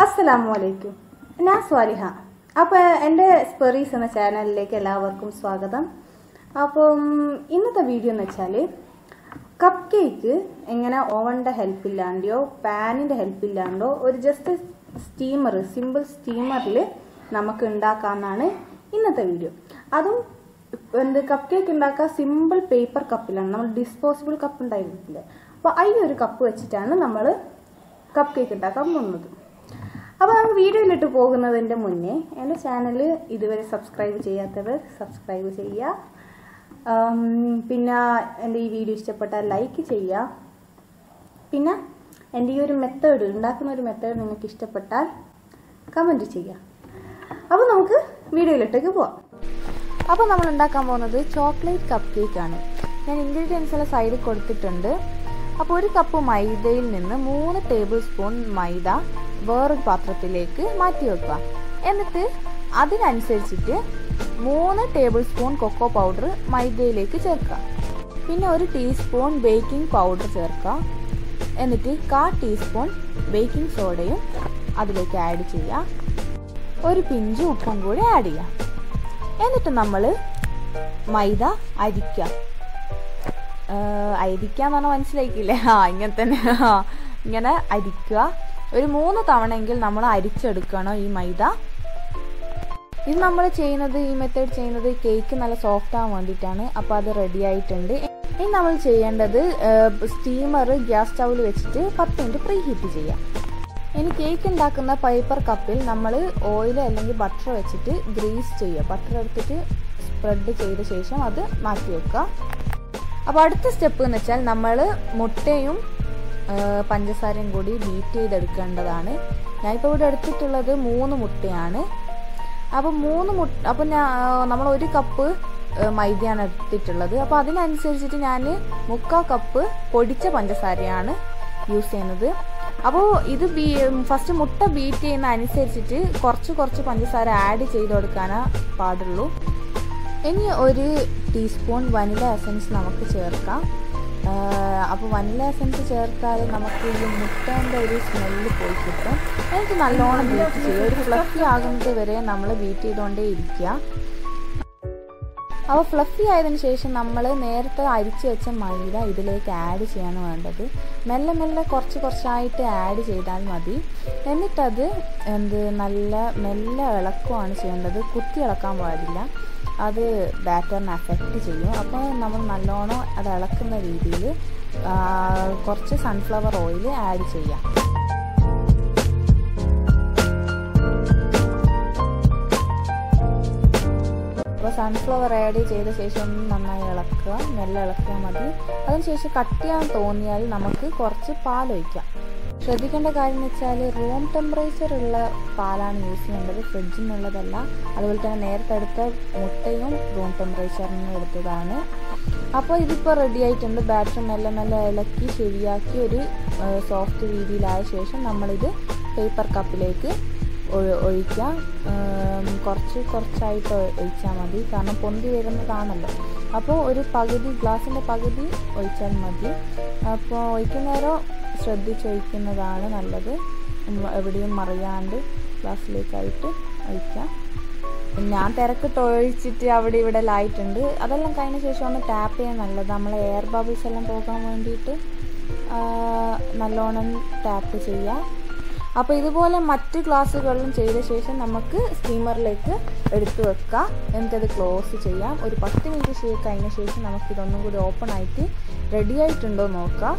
അസ്സലാമു അലൈക്കും ഞാൻ സ്വാലിഹ അപ്പോൾ എൻ്റെ സ്പെറീസ് എന്ന ചാനലിലേക്ക് എല്ലാവർക്കും സ്വാഗതം അപ്പം ഇന്നത്തെ വീഡിയോ എന്ന് വെച്ചാൽ കപ്പ് കേക്ക് എങ്ങനെ ഓവണിൻ്റെ ഹെൽപ്പ് ഇല്ലാണ്ടോ പാനിൻ്റെ ഹെൽപ്പ് ഇല്ലാണ്ടോ ഒരു ജസ്റ്റ് സ്റ്റീമർ സിമ്പിൾ സ്റ്റീമറിൽ നമുക്ക് ഉണ്ടാക്കാമെന്നാണ് ഇന്നത്തെ വീഡിയോ അതും എന്ത് കപ്പ് കേക്ക് ഉണ്ടാക്കുക സിമ്പിൾ പേപ്പർ കപ്പിലാണ് നമ്മൾ ഡിസ്പോസിബിൾ കപ്പ് ഉണ്ടായിരുന്നില്ലേ അപ്പോൾ ഈ ഒരു കപ്പ് വെച്ചിട്ടാണ് നമ്മൾ കപ്പ് കേക്ക് ഉണ്ടാക്കാൻ പോകുന്നത് അപ്പോൾ നമുക്ക് വീഡിയോയിലിട്ട് പോകുന്നതിൻ്റെ മുന്നേ എൻ്റെ ചാനൽ ഇതുവരെ സബ്സ്ക്രൈബ് ചെയ്യാത്തവർ സബ്സ്ക്രൈബ് ചെയ്യുക ആം, പിന്നെ എൻ്റെ ഈ വീഡിയോ ഇഷ്ടപ്പെട്ടാൽ ലൈക്ക് ചെയ്യുക പിന്നെ എൻ്റെ ഈ ഒരു മെത്തേഡ് ഉണ്ടാക്കുന്ന ഒരു മെത്തേഡ് നിങ്ങൾക്ക് ഇഷ്ടപ്പെട്ടാൽ കമൻറ്റ് ചെയ്യുക അപ്പോൾ നമുക്ക് വീഡിയോയിലിട്ടേക്ക് പോവാം അപ്പോൾ നമ്മൾ ഉണ്ടാക്കാൻ പോകുന്നത് ചോക്ലേറ്റ് കപ്പ് കേക്ക് ആണ് ഞാൻ ഇൻഗ്രീഡിയൻസ് എല്ലാം സൈഡിൽ കൊടുത്തിട്ടുണ്ട് അപ്പോൾ ഒരു കപ്പ് മൈദയിൽ നിന്ന് മൂന്ന് ടേബിൾ സ്പൂൺ മൈദ വേറൊരു പാത്രത്തിലേക്ക് മാറ്റി വെക്കുക എന്നിട്ട് അതിനനുസരിച്ചിട്ട് മൂന്ന് ടേബിൾ സ്പൂൺ കൊക്കോ പൗഡർ മൈദയിലേക്ക് ചേർക്കുക പിന്നെ ഒരു ടീസ്പൂൺ ബേക്കിംഗ് പൗഡർ ചേർക്കുക എന്നിട്ട് കാ ടീസ്പൂൺ ബേക്കിംഗ് സോഡയും അതിലേക്ക് ആഡ് ചെയ്യുക ഒരു പിഞ്ച് ഉപ്പും കൂടി ആഡ് ചെയ്യാം എന്നിട്ട് നമ്മൾ മൈദ അരിക്കുക അരിക്കുക എന്ന് പറഞ്ഞാൽ മനസ്സിലാക്കിയില്ലേ ആ ഇങ്ങനെ തന്നെ ആ ഇങ്ങനെ അരിക്കുക ഒരു മൂന്ന് തവണയെങ്കിൽ നമ്മൾ അരിച്ചെടുക്കണം ഈ മൈദ ഇത് നമ്മൾ ചെയ്യുന്നത് ഈ മെത്തേഡ് ചെയ്യുന്നത് കേക്ക് നല്ല സോഫ്റ്റ് ആവാൻ വേണ്ടിയിട്ടാണ് അപ്പോൾ അത് റെഡി ആയിട്ടുണ്ട് ഇനി നമ്മൾ ചെയ്യേണ്ടത് സ്റ്റീമർ ഗ്യാസ് സ്റ്റൗവിൽ വെച്ചിട്ട് പത്ത് മിനിറ്റ് പ്രീ ഹീറ്റ് ചെയ്യാം ഇനി കേക്ക് ഉണ്ടാക്കുന്ന പേപ്പർ കപ്പിൽ നമ്മൾ ഓയിൽ അല്ലെങ്കിൽ ബട്ടർ വെച്ചിട്ട് ഗ്രീസ് ചെയ്യുക ബട്ടർ എടുത്തിട്ട് സ്പ്രെഡ് ചെയ്ത ശേഷം അത് മാറ്റി വെക്കുക അപ്പോൾ അടുത്ത സ്റ്റെപ്പ് എന്ന് വെച്ചാൽ നമ്മൾ മുട്ടയും ആ, പഞ്ചസാരയും കൂടി ബീറ്റ് ചെയ്തെടുക്കേണ്ടതാണ് ഞാനിപ്പോൾ ഇവിടെ എടുത്തിട്ടുള്ളത് മൂന്ന് മുട്ടയാണ് അപ്പോൾ മൂന്ന് മുട്ട അപ്പോൾ ഞാൻ നമ്മൾ ഒരു കപ്പ് ആ, മൈദയാണ് എടുത്തിട്ടുള്ളത് അപ്പോൾ അതിനനുസരിച്ചിട്ട് ഞാൻ മുക്കാൽ കപ്പ് പൊടിച്ച പഞ്ചസാരയാണ് യൂസ് ചെയ്യുന്നത് അപ്പോൾ ഇത് ബീ ഫസ്റ്റ് മുട്ട ബീറ്റ് ചെയ്യുന്ന അനുസരിച്ചിട്ട് കുറച്ച് കുറച്ച് പഞ്ചസാര ആഡ് ചെയ്ത് കൊടുക്കാനേ പാടുള്ളൂ ഇനി ഒരു ടീസ്പൂൺ വനില എസൻസ് നമുക്ക് ചേർക്കാം അപ്പോൾ വനില എസൻസ് ചേർത്താൽ നമുക്ക് ഈ മുട്ടേൻ്റെ ഒരു സ്മെല്ല് പോയി കിട്ടും എന്നിട്ട് നല്ലോണം ബീറ്റ് ചെയ്യുക ഒരു ഫ്ലഫി ആകുന്നത് വരെ നമ്മൾ ബീറ്റ് ചെയ്തുകൊണ്ടേ ഇരിക്കുക അപ്പോൾ ഫ്ലഫി ആയതിനു ശേഷം നമ്മൾ നേരത്തെ അരിച്ചു വെച്ച മൈദ ഇതിലേക്ക് ആഡ് ചെയ്യാണ് വേണ്ടത് മെല്ലെ മെല്ലെ കുറച്ച് കുറച്ചായിട്ട് ആഡ് ചെയ്താൽ മതി എന്നിട്ടത് എന്ത് നല്ല മെല്ലെ ഇളക്കുവാണ് ചെയ്യേണ്ടത് കുത്തി ഇളക്കാൻ പാടില്ല അത് ബാറ്ററിനെ അഫക്റ്റ് ചെയ്യും അപ്പോൾ നമ്മൾ നല്ലോണം അത് ഇളക്കുന്ന രീതിയിൽ കുറച്ച് സൺഫ്ലവർ ഓയിൽ ആഡ് ചെയ്യാം അപ്പോൾ സൺഫ്ലവർ ആഡ് ചെയ്ത ശേഷം ഒന്ന് നന്നായി ഇളക്കുക മെല്ലെ ഇളക്കിയാൽ മതി അതിനുശേഷം കട്ട് ചെയ്യാൻ തോന്നിയാൽ നമുക്ക് കുറച്ച് പാൽ ഒഴിക്കാം ശ്രദ്ധിക്കേണ്ട കാര്യം എന്ന് വെച്ചാൽ റൂം ടെമ്പറേച്ചർ ഉള്ള പാലാണ് യൂസ് ചെയ്യേണ്ടത് ഫ്രിഡ്ജിൽ നിന്നുള്ളതല്ല അതുപോലെ തന്നെ നേരത്തെ എടുത്ത മുട്ടയും റൂം ടെമ്പറേച്ചറിൽ നിന്ന് എടുത്തതാണ് അപ്പോൾ ഇതിപ്പോൾ റെഡി ആയിട്ടുണ്ട് ബാറ്റർ മെല്ലെ മെല്ലെ ഇളക്കി ശരിയാക്കി ഒരു സോഫ്റ്റ് രീതിയിലായ ശേഷം നമ്മളിത് പേപ്പർ കപ്പിലേക്ക് ഒഴി- ഒഴിക്കാം ഉം, കുറച്ച് കുറച്ചായിട്ട് ഒ- ഒഴിച്ചാൽ മതി കാരണം പൊന്തി വരുന്നതാണല്ലോ അപ്പോൾ ഒരു പകുതി ഗ്ലാസിൻ്റെ പകുതി ഒഴിച്ചാൽ മതി അപ്പോൾ ഒഴിക്കുന്നേരം ശ്രദ്ധിച്ചൊഴിക്കുന്നതാണ് നല്ലത് ഉം, എവിടെയും മറിയാണ്ട് ഗ്ലാസ്സിലേക്കായിട്ട് ഒഴിക്കാം ഞാൻ തിരക്കിട്ട് ഒഴിച്ചിട്ട് അവിടെ ഇവിടെ ആയിട്ടുണ്ട് അതെല്ലാം കഴിഞ്ഞ ശേഷം ഒന്ന് ടാപ്പ് ചെയ്യാൻ നല്ലത് നമ്മളെ എയർ ബബിൾസ് എല്ലാം പോകാൻ വേണ്ടിയിട്ട് ആ, നല്ലോണം ടാപ്പ് ചെയ്യാം അപ്പോൾ ഇതുപോലെ മറ്റ് ഗ്ലാസ്സുകളിലും ചെയ്ത ശേഷം നമുക്ക് സ്റ്റീമറിലേക്ക് എടുത്തു വെക്കാം എന്നിട്ടത് ക്ലോസ് ചെയ്യാം ഒരു പത്ത് മിനിറ്റ് ശേ കഴിഞ്ഞ ശേഷം നമുക്ക് ഇതൊന്നും കൂടി ഓപ്പൺ ആയിട്ട് റെഡി ആയിട്ടുണ്ടോ നോക്കാം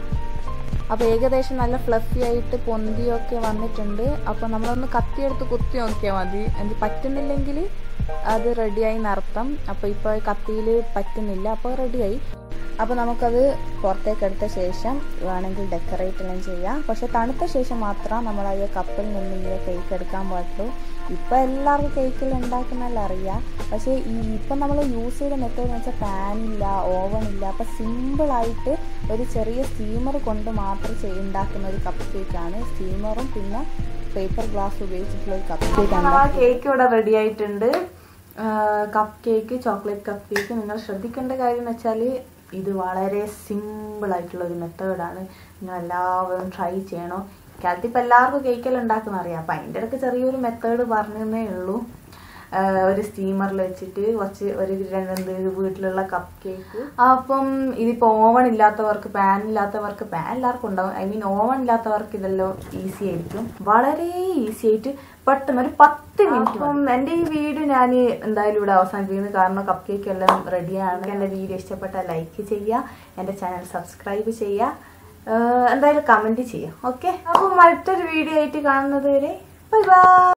അപ്പോൾ ഏകദേശം നല്ല ഫ്ലഫി ആയിട്ട് പൊന്തിയൊക്കെ വന്നിട്ടുണ്ട് അപ്പോൾ നമ്മളൊന്ന് കത്തിയെടുത്ത് കുത്തി നോക്കിയാൽ മതി എന്ത് പറ്റുന്നില്ലെങ്കിൽ അത് റെഡിയായി എന്നർത്ഥം അപ്പോൾ ഇപ്പോൾ കത്തിയിൽ പറ്റുന്നില്ല അപ്പോൾ റെഡിയായി അപ്പോൾ നമുക്കത് പുറത്തേക്ക് എടുത്ത ശേഷം വേണമെങ്കിൽ ഡെക്കറേറ്റ് എല്ലാം ചെയ്യാം പക്ഷെ തണുത്ത ശേഷം മാത്രം നമ്മൾ ആ കപ്പിൽ നിന്ന് ഈ കേക്ക് എടുക്കാൻ പാടുള്ളൂ ഇപ്പം എല്ലാവർക്കും കേക്കിൽ ഉണ്ടാക്കുന്നതെല്ലാം അറിയാം പക്ഷേ ഈ ഇപ്പം നമ്മൾ യൂസ് ചെയ്ത മെത്തേഡ് എന്ന് വെച്ചാൽ പാനില്ല ഓവൺ ഇല്ല അപ്പം സിമ്പിളായിട്ട് ഒരു ചെറിയ സ്റ്റീമർ കൊണ്ട് മാത്രം ചെയ്- ഉണ്ടാക്കുന്ന ഒരു കപ്പ് കേക്കാണ് സ്റ്റീമറും പിന്നെ പേപ്പർ ഗ്ലാസ് ഉപയോഗിച്ചിട്ടുള്ള ഒരു കപ്പ് കേക്കാണ് കേക്ക് ഇവിടെ റെഡി ആയിട്ടുണ്ട് cup cake chocolate cup cake നിങ്ങൾ ശ്രദ്ധിക്കേണ്ട കാര്യം എന്ന് വെച്ചാൽ ഇത് വളരെ സിമ്പിൾ ആയിട്ടുള്ള ഒരു മെത്തേഡാണ് നിങ്ങൾ എല്ലാവരും ട്രൈ ചെയ്യണം കാലത്ത് ഇപ്പം എല്ലാവർക്കും കേക്കെല്ലാം ഉണ്ടാക്കുന്ന അറിയാം അപ്പം അതിൻ്റെ ഇടയ്ക്ക് ചെറിയൊരു മെത്തേഡ് പറഞ്ഞതേ ഉള്ളൂ ആ, ഒരു സ്റ്റീമറിൽ വെച്ചിട്ട് കുറച്ച് ഒരു രണ്ട് വീട്ടിലുള്ള കപ്പ് കേക്ക് അപ്പം ഇതിപ്പോൾ ഓവൺ ഇല്ലാത്തവർക്ക് പാൻ ഇല്ലാത്തവർക്ക് പാൻ എല്ലാവർക്കും ഉണ്ടാവും ഐ മീൻ ഓവൺ ഇല്ലാത്തവർക്ക് ഇതെല്ലാം ഈസി ആയിരിക്കും വളരെ ഈസി ആയിട്ട് പെട്ടെന്ന് ഒരു പത്ത് മിനിറ്റ് അപ്പം എൻ്റെ ഈ വീഡിയോ ഞാൻ എന്തായാലും ഇവിടെ അവസാനിപ്പിക്കുന്നത് കാരണം കപ്പ് കേക്ക് എല്ലാം റെഡിയാണ് എൻ്റെ വീഡിയോ ഇഷ്ടപ്പെട്ടാൽ ലൈക്ക് ചെയ്യുക എൻ്റെ ചാനൽ സബ്സ്ക്രൈബ് ചെയ്യുക ഏഹ് എന്തായാലും കമൻറ്റ് ചെയ്യുക ഓക്കെ അപ്പം മറ്റൊരു വീഡിയോ ആയിട്ട് കാണുന്നത് വരെ ബൈ ബൈ